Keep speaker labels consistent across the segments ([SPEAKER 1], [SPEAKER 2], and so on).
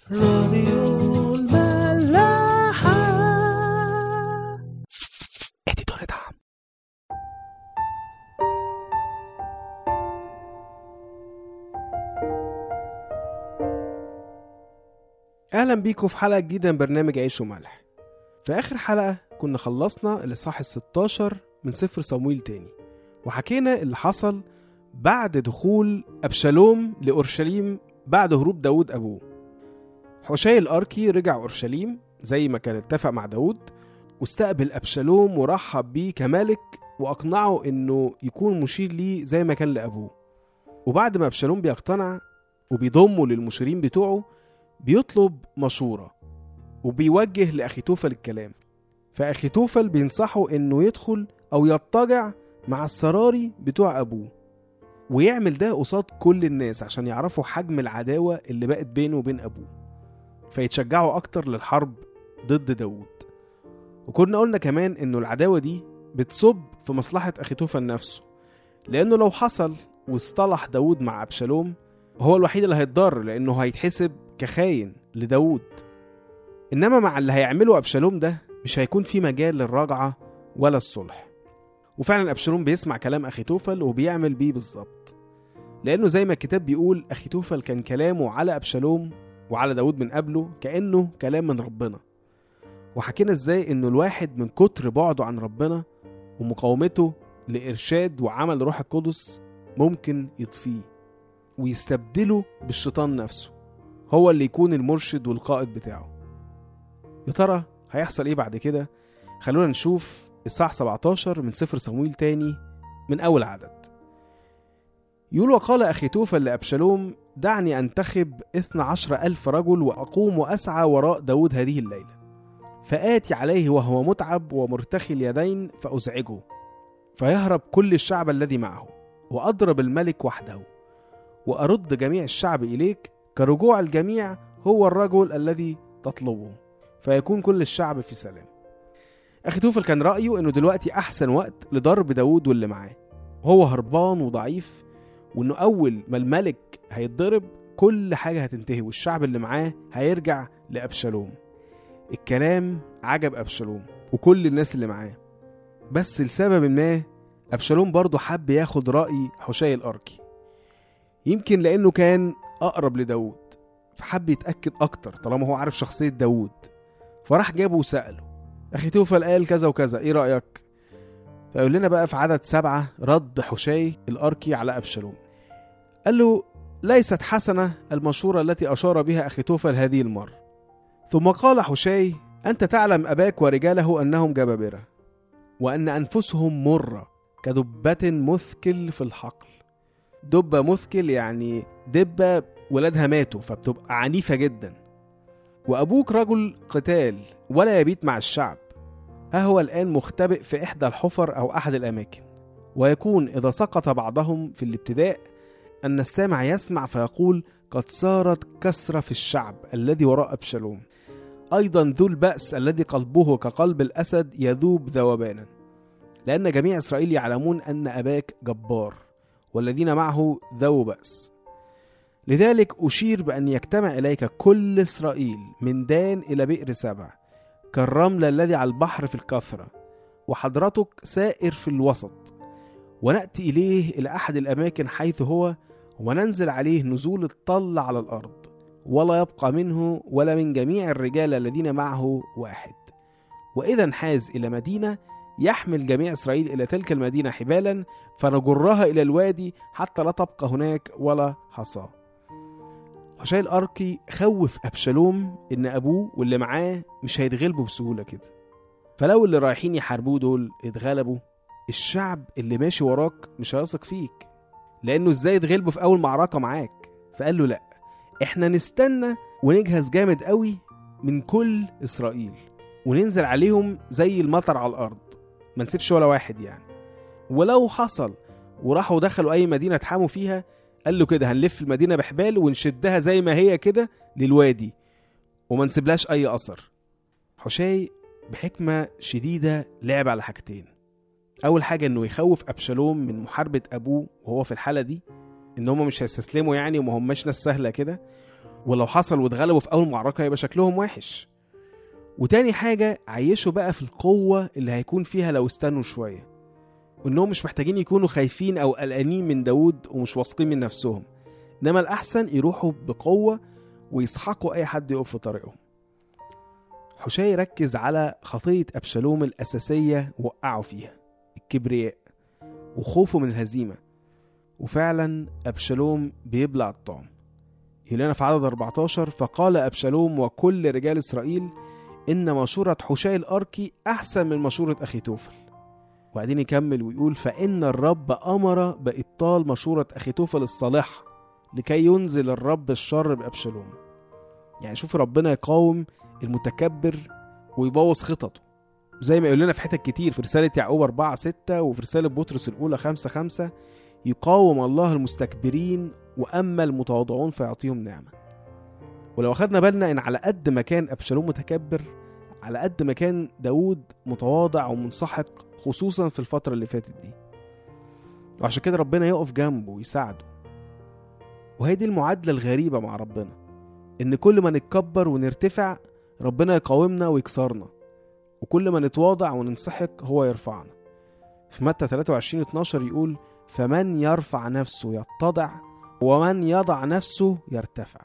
[SPEAKER 1] راديو الملاحة
[SPEAKER 2] اديتور دعم اهلا بيكم في حلقه جديده من برنامج عيش وملح في اخر حلقه كنا خلصنا الاصحاح ال 16 من سفر صمويل تاني وحكينا اللي حصل بعد دخول ابشالوم لاورشليم بعد هروب داود ابوه حشي الاركي رجع اورشليم زي ما كان اتفق مع داود واستقبل ابشالوم ورحب بيه كملك واقنعه انه يكون مشير ليه زي ما كان لابوه وبعد ما ابشالوم بيقتنع وبيضمه للمشيرين بتوعه بيطلب مشورة وبيوجه لأخيتوفل الكلام فأخيتوفل بينصحه إنه يدخل أو يضطجع مع السراري بتوع أبوه ويعمل ده قصاد كل الناس عشان يعرفوا حجم العداوة اللي بقت بينه وبين أبوه فيتشجعوا أكتر للحرب ضد داود وكنا قلنا كمان إنه العداوة دي بتصب في مصلحة أخيتوفل نفسه لأنه لو حصل واصطلح داود مع أبشالوم هو الوحيد اللي هيتضر لأنه هيتحسب كخاين لداود إنما مع اللي هيعمله أبشالوم ده مش هيكون في مجال للرجعة ولا الصلح وفعلا أبشالوم بيسمع كلام أخيتوفل وبيعمل بيه بالظبط لأنه زي ما الكتاب بيقول أخيتوفل كان كلامه على أبشالوم وعلى داود من قبله كأنه كلام من ربنا وحكينا ازاي انه الواحد من كتر بعده عن ربنا ومقاومته لإرشاد وعمل روح القدس ممكن يطفيه ويستبدله بالشيطان نفسه هو اللي يكون المرشد والقائد بتاعه يا ترى هيحصل ايه بعد كده خلونا نشوف الصح 17 من سفر صمويل تاني من أول عدد يقول وقال أخيتوفل لأبشالوم دعني أنتخب اثنى عشر ألف رجل وأقوم وأسعى وراء داود هذه الليلة فآتي عليه وهو متعب ومرتخي اليدين فأزعجه فيهرب كل الشعب الذي معه وأضرب الملك وحده وأرد جميع الشعب إليك كرجوع الجميع هو الرجل الذي تطلبه فيكون كل الشعب في سلام أخي توفل كان رأيه إنه دلوقتي أحسن وقت لضرب داود واللي معاه وهو هربان وضعيف وإنه أول ما الملك هيتضرب كل حاجة هتنتهي والشعب اللي معاه هيرجع لأبشالوم الكلام عجب أبشالوم وكل الناس اللي معاه بس لسبب ما أبشالوم برضه حب ياخد رأي حشي الأركي يمكن لأنه كان أقرب لداود فحب يتأكد أكتر طالما هو عارف شخصية داود فراح جابه وسأله أخي توفل قال كذا وكذا إيه رأيك؟ فيقول لنا بقى في عدد سبعة رد حشي الأركي على أبشالوم قال له ليست حسنة المشورة التي أشار بها أخي توفل هذه المرة ثم قال حشي أنت تعلم أباك ورجاله أنهم جبابرة وأن أنفسهم مرة كدبة مثكل في الحقل دبة مثكل يعني دبة ولادها ماتوا فبتبقى عنيفة جدا وأبوك رجل قتال ولا يبيت مع الشعب ها هو الآن مختبئ في إحدى الحفر أو أحد الأماكن ويكون إذا سقط بعضهم في الابتداء أن السامع يسمع فيقول قد صارت كسرة في الشعب الذي وراء أبشالوم أيضا ذو البأس الذي قلبه كقلب الأسد يذوب ذوبانا لأن جميع إسرائيل يعلمون أن أباك جبار والذين معه ذو بأس لذلك أشير بأن يجتمع إليك كل إسرائيل من دان إلى بئر سبع كالرمل الذي على البحر في الكثرة وحضرتك سائر في الوسط ونأتي إليه إلى أحد الأماكن حيث هو وننزل عليه نزول الطل على الأرض ولا يبقى منه ولا من جميع الرجال الذين معه واحد وإذا انحاز إلى مدينة يحمل جميع إسرائيل إلى تلك المدينة حبالا فنجرها إلى الوادي حتى لا تبقى هناك ولا حصى حشي الأركي خوف أبشالوم إن أبوه واللي معاه مش هيتغلبوا بسهولة كده فلو اللي رايحين يحاربوه دول اتغلبوا الشعب اللي ماشي وراك مش هيثق فيك لأنه إزاي يتغلبوا في أول معركة معاك فقال له لأ إحنا نستنى ونجهز جامد قوي من كل إسرائيل وننزل عليهم زي المطر على الأرض ما نسيبش ولا واحد يعني ولو حصل وراحوا دخلوا أي مدينة اتحاموا فيها قال له كده هنلف المدينة بحبال ونشدها زي ما هي كده للوادي وما نسيبلاش أي أثر حشاي بحكمة شديدة لعب على حاجتين أول حاجة إنه يخوف أبشالوم من محاربة أبوه وهو في الحالة دي إن هما مش هيستسلموا يعني وما هماش ناس سهلة كده ولو حصل واتغلبوا في اول معركه يبقى شكلهم وحش وتاني حاجة عيشوا بقى في القوة اللي هيكون فيها لو استنوا شوية وإنهم مش محتاجين يكونوا خايفين أو قلقانين من داود ومش واثقين من نفسهم إنما الأحسن يروحوا بقوة ويسحقوا أي حد يقف في طريقهم حشاي ركز على خطية أبشالوم الأساسية وقعوا فيها الكبرياء وخوفه من الهزيمة وفعلا أبشالوم بيبلع الطعم يقول لنا في عدد 14 فقال أبشالوم وكل رجال إسرائيل إن مشورة حشاي الأركي أحسن من مشورة أخيتوفل وبعدين يكمل ويقول فإن الرب أمر بإبطال مشورة أخيتوفل الصالحة لكي ينزل الرب الشر بأبشالوم يعني شوف ربنا يقاوم المتكبر ويبوظ خططه زي ما يقول لنا في حتت كتير في رسالة يعقوب 4 6 وفي رسالة بطرس الأولى 5 5 يقاوم الله المستكبرين وأما المتواضعون فيعطيهم نعمة ولو أخدنا بالنا إن على قد ما كان أبشالوم متكبر على قد ما كان داود متواضع ومنسحق خصوصا في الفترة اللي فاتت دي وعشان كده ربنا يقف جنبه ويساعده وهي دي المعادلة الغريبة مع ربنا إن كل ما نتكبر ونرتفع ربنا يقاومنا ويكسرنا وكل ما نتواضع وننسحق هو يرفعنا في متى 23 12 يقول فمن يرفع نفسه يتضع ومن يضع نفسه يرتفع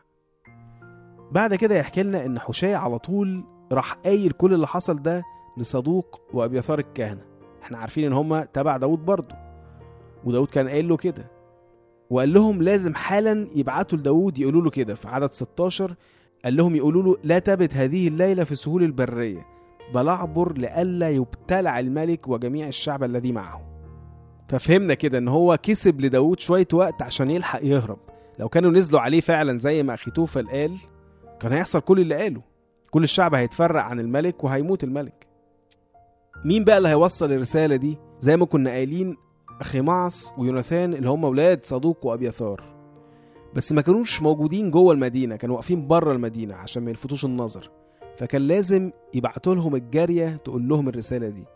[SPEAKER 2] بعد كده يحكي لنا ان حشاي على طول راح قايل كل اللي حصل ده لصدوق وابيثار الكهنه احنا عارفين ان هما تبع داود برضه وداود كان قايل له كده وقال لهم لازم حالا يبعتوا لداود يقولوا له كده في عدد 16 قال لهم يقولوا له لا تبت هذه الليله في سهول البريه بل اعبر لئلا يبتلع الملك وجميع الشعب الذي معه ففهمنا كده ان هو كسب لداود شويه وقت عشان يلحق يهرب لو كانوا نزلوا عليه فعلا زي ما اخيتوفل قال كان هيحصل كل اللي قاله كل الشعب هيتفرق عن الملك وهيموت الملك مين بقى اللي هيوصل الرسالة دي زي ما كنا قايلين أخيمعص ويوناثان اللي هم ولاد صدوق وأبيثار بس ما كانوش موجودين جوه المدينة كانوا واقفين بره المدينة عشان ما يلفتوش النظر فكان لازم يبعتوا لهم الجارية تقول لهم الرسالة دي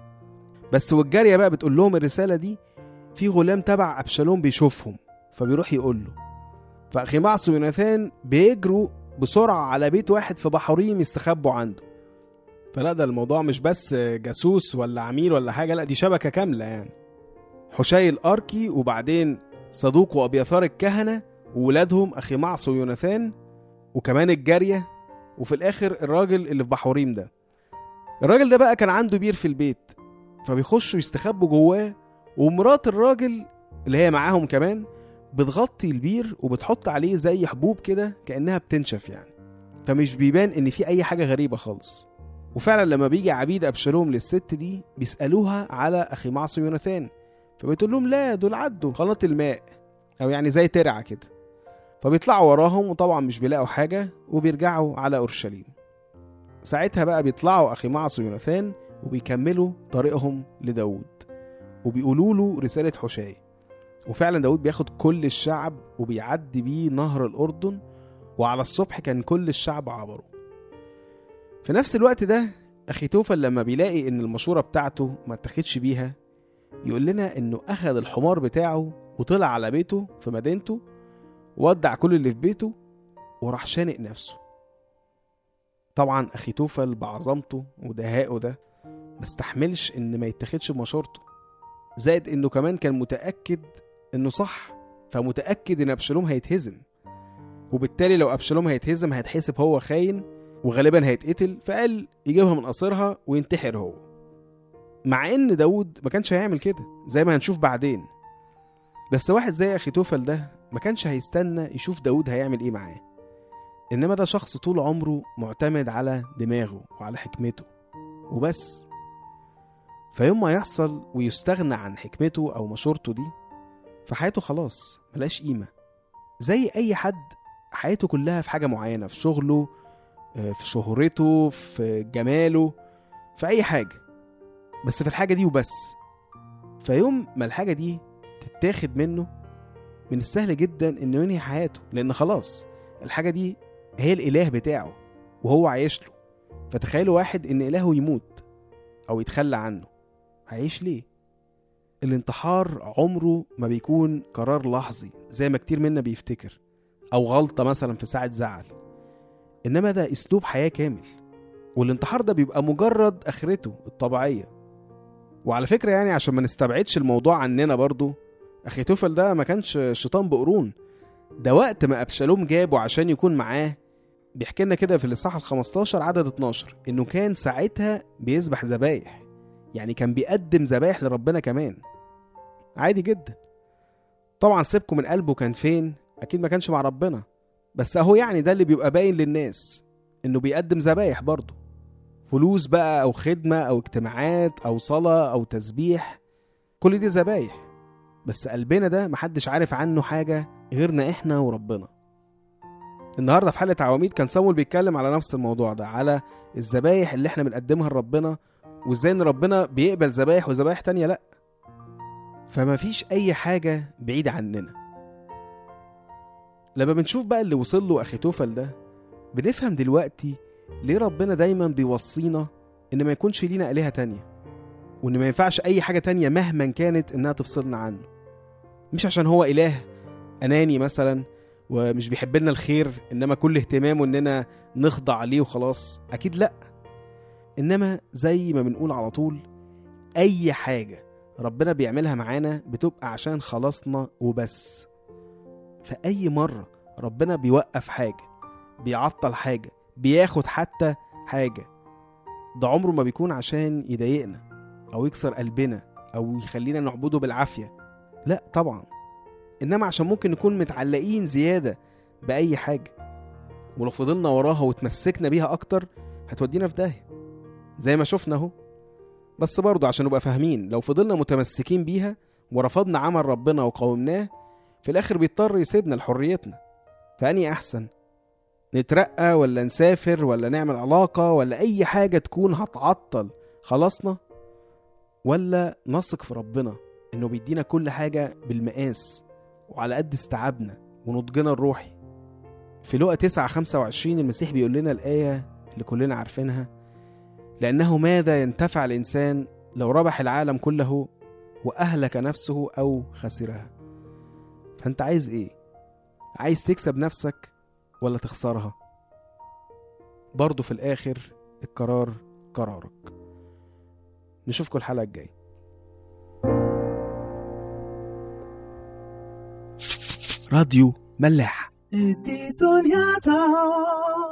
[SPEAKER 2] بس والجارية بقى بتقول لهم الرسالة دي في غلام تبع أبشالوم بيشوفهم فبيروح يقول له فأخيمعص ويوناثان بيجروا بسرعة على بيت واحد في بحوريم يستخبوا عنده فلا ده الموضوع مش بس جاسوس ولا عميل ولا حاجة لا دي شبكة كاملة يعني حشاي الأركي وبعدين صدوق وأبيثار الكهنة وولادهم أخيمعص ويوناثان وكمان الجارية وفي الآخر الراجل اللي في بحوريم ده الراجل ده بقى كان عنده بير في البيت فبيخشوا يستخبوا جواه ومرات الراجل اللي هي معاهم كمان بتغطي البير وبتحط عليه زي حبوب كده كأنها بتنشف يعني فمش بيبان إن في أي حاجة غريبة خالص وفعلا لما بيجي عبيد أبشالوم للست دي بيسألوها على أخي معص يوناثان فبتقول لهم لا دول عدوا قناة الماء أو يعني زي ترعة كده فبيطلعوا وراهم وطبعا مش بيلاقوا حاجة وبيرجعوا على أورشليم ساعتها بقى بيطلعوا أخي معص ويوناثان وبيكملوا طريقهم لداود وبيقولوا له رسالة حشاي وفعلا داود بياخد كل الشعب وبيعدي بيه نهر الأردن وعلى الصبح كان كل الشعب عبروا في نفس الوقت ده أخيتوفل لما بيلاقي إن المشورة بتاعته ما اتخدش بيها يقول لنا إنه أخد الحمار بتاعه وطلع على بيته في مدينته وودع كل اللي في بيته وراح شانق نفسه طبعا أخيتوفل بعظمته ودهائه ده ما استحملش إن ما يتخدش بمشورته زائد إنه كمان كان متأكد إنه صح فمتأكد إن أبشالوم هيتهزم وبالتالي لو أبشالوم هيتهزم هيتحسب هو خاين وغالبا هيتقتل فقال يجيبها من قصرها وينتحر هو مع ان داود ما كانش هيعمل كده زي ما هنشوف بعدين بس واحد زي اخيتوفل ده ما كانش هيستنى يشوف داود هيعمل ايه معاه انما ده شخص طول عمره معتمد على دماغه وعلى حكمته وبس فيوم ما يحصل ويستغنى عن حكمته او مشورته دي فحياته خلاص ملاش قيمه زي اي حد حياته كلها في حاجه معينه في شغله في شهرته في جماله في اي حاجه بس في الحاجه دي وبس فيوم ما الحاجه دي تتاخد منه من السهل جدا انه ينهي حياته لان خلاص الحاجه دي هي الاله بتاعه وهو عايش له فتخيلوا واحد ان الهه يموت او يتخلى عنه هيعيش ليه الانتحار عمره ما بيكون قرار لحظي زي ما كتير منا بيفتكر أو غلطة مثلا في ساعة زعل إنما ده أسلوب حياة كامل والانتحار ده بيبقى مجرد آخرته الطبيعية وعلى فكرة يعني عشان ما نستبعدش الموضوع عننا برضو أخي توفل ده ما كانش شيطان بقرون ده وقت ما أبشالوم جابه عشان يكون معاه بيحكي لنا كده في الإصحاح ال 15 عدد 12 إنه كان ساعتها بيذبح ذبايح يعني كان بيقدم ذبايح لربنا كمان عادي جدا طبعا سيبكم من قلبه كان فين أكيد ما كانش مع ربنا بس أهو يعني ده اللي بيبقى باين للناس إنه بيقدم ذبايح برضه فلوس بقى أو خدمة أو اجتماعات أو صلاة أو تسبيح كل دي ذبايح بس قلبنا ده محدش عارف عنه حاجة غيرنا إحنا وربنا النهارده في حلقة عواميد كان صامويل بيتكلم على نفس الموضوع ده على الذبايح اللي احنا بنقدمها لربنا وازاي ان ربنا بيقبل ذبايح وذبايح تانية لا فما فيش اي حاجة بعيدة عننا لما بنشوف بقى اللي وصل له اخي توفل ده بنفهم دلوقتي ليه ربنا دايما بيوصينا ان ما يكونش لينا آلهة تانية وان ما ينفعش اي حاجة تانية مهما كانت انها تفصلنا عنه مش عشان هو اله اناني مثلا ومش بيحب لنا الخير انما كل اهتمامه اننا نخضع ليه وخلاص اكيد لا انما زي ما بنقول على طول اي حاجه ربنا بيعملها معانا بتبقى عشان خلاصنا وبس فاي مره ربنا بيوقف حاجه بيعطل حاجه بياخد حتى حاجه ده عمره ما بيكون عشان يضايقنا او يكسر قلبنا او يخلينا نعبده بالعافيه لا طبعا انما عشان ممكن نكون متعلقين زياده باي حاجه ولو فضلنا وراها وتمسكنا بيها اكتر هتودينا في داهيه زي ما شفنا اهو بس برضه عشان نبقى فاهمين لو فضلنا متمسكين بيها ورفضنا عمل ربنا وقاومناه في الاخر بيضطر يسيبنا لحريتنا فاني احسن نترقى ولا نسافر ولا نعمل علاقة ولا أي حاجة تكون هتعطل خلاصنا ولا نثق في ربنا إنه بيدينا كل حاجة بالمقاس وعلى قد استيعابنا ونضجنا الروحي في لقا 9 25 المسيح بيقول لنا الآية اللي كلنا عارفينها لأنه ماذا ينتفع الإنسان لو ربح العالم كله وأهلك نفسه أو خسرها فأنت عايز إيه؟ عايز تكسب نفسك ولا تخسرها؟ برضه في الآخر القرار قرارك نشوفكم الحلقة الجاية راديو ملاح
[SPEAKER 1] دي دنيا تا